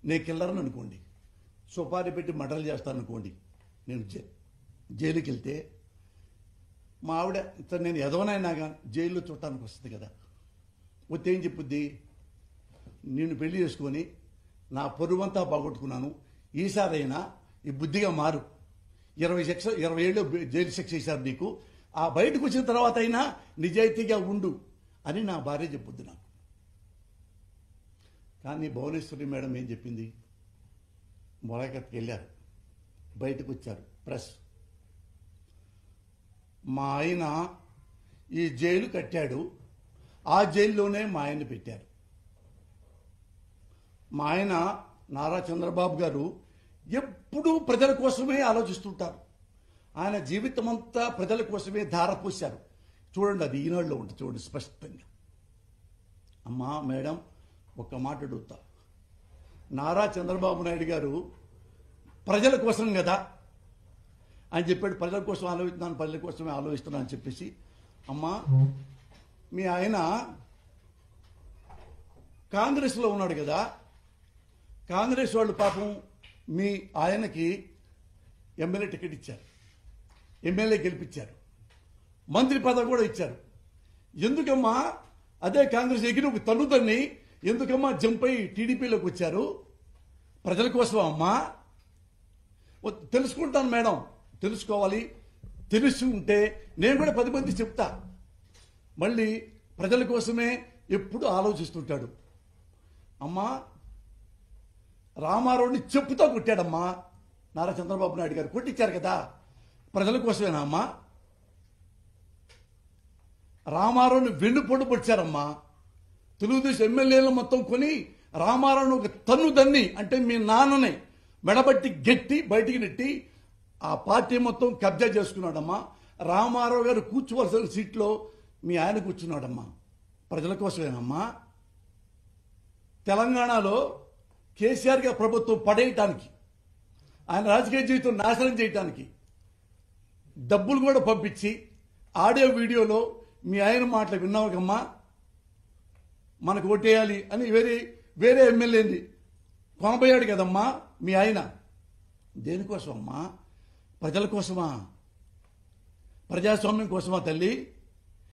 నేను కిల్లరని అనుకోండి సుపారీ పెట్టి మటలు చేస్తాను అనుకోండి నేను జై జైలుకి వెళ్తే మా ఆవిడ "సరే, నేను ఎదవనైనా కానీ జైల్లో చూడటానికి వస్తుంది కదా వస్తే ఏం చెప్పుద్ది నేను పెళ్లి చేసుకొని నా పొరువంతా బాగొట్టుకున్నాను ఈసారైనా ఈ బుద్ధిగా మారు ఇరవై శిక్ష ఇరవై ఏళ్ళు జైలు శిక్ష చేశారు నీకు ఆ బయటకు వచ్చిన తర్వాత అయినా నిజాయితీగా ఉండు అని నా భార్య చెప్పుద్ది నాకు కానీ భువనేశ్వరి మేడం ఏం చెప్పింది మొలకత్కి వెళ్ళారు బయటకు వచ్చారు ప్రెస్ మా ఆయన ఈ జైలు కట్టాడు ఆ జైల్లోనే మా ఆయన్ని పెట్టారు మా ఆయన నారా చంద్రబాబు గారు ఎప్పుడూ ప్రజల కోసమే ఆలోచిస్తుంటారు ఆయన జీవితం అంతా ప్రజల కోసమే ధారపోశారు చూడండి అది ఈనాడులో ఉంటుంది చూడండి స్పష్టంగా అమ్మా మేడం ఒక్క మాట అడుగుతా నారా చంద్రబాబు నాయుడు గారు ప్రజల కోసం కదా అని చెప్పాడు ప్రజల కోసం ఆలోచిస్తున్నాను ప్రజల కోసమే ఆలోచిస్తున్నాను అని చెప్పేసి అమ్మా మీ ఆయన కాంగ్రెస్లో ఉన్నాడు కదా కాంగ్రెస్ వాళ్ళు పాపం మీ ఆయనకి ఎమ్మెల్యే టికెట్ ఇచ్చారు ఎమ్మెల్యే గెలిపించారు మంత్రి పదవి కూడా ఇచ్చారు ఎందుకమ్మా అదే కాంగ్రెస్ ఎగిరి ఒక తన్నుతన్ని ఎందుకమ్మా జంప్ అయి టీడీపీలోకి వచ్చారు ప్రజల కోసం అమ్మా ఓ, తెలుసుకుంటాను మేడం తెలుసుకోవాలి తెలిసి ఉంటే నేను కూడా పది మంది చెప్తా మళ్ళీ ప్రజల కోసమే ఎప్పుడు ఆలోచిస్తుంటాడు అమ్మా రామారావుని చెప్పుతో కొట్టాడమ్మా నారా చంద్రబాబు నాయుడు గారు కొట్టించారు కదా ప్రజల కోసమేనా అమ్మా రామారావుని వెన్నుపొడు పొడిచారమ్మా తెలుగుదేశం ఎమ్మెల్యేలు మొత్తం కొని రామారావుని ఒక తన్ను దన్ని అంటే మీ నాన్నని మెడబట్టి గెట్టి బయటికి నెట్టి ఆ పార్టీ మొత్తం కబ్జా చేసుకున్నాడమ్మా రామారావు గారు కూర్చోవలసిన సీట్లో మీ ఆయన కూర్చున్నాడమ్మా ప్రజల కోసమేనమ్మా తెలంగాణలో కేసీఆర్ గారి ప్రభుత్వం పడేయటానికి ఆయన రాజకీయ జీవితం నాశనం చేయటానికి డబ్బులు కూడా పంపించి ఆడియో వీడియోలో మీ ఆయన మాటలు విన్నావు కమ్మా మనకు ఓటేయాలి అని వేరే వేరే ఎమ్మెల్యేని కొనబోయాడు కదమ్మా మీ ఆయన దేనికోసం అమ్మా ప్రజల కోసమా ప్రజాస్వామ్యం కోసమా తల్లి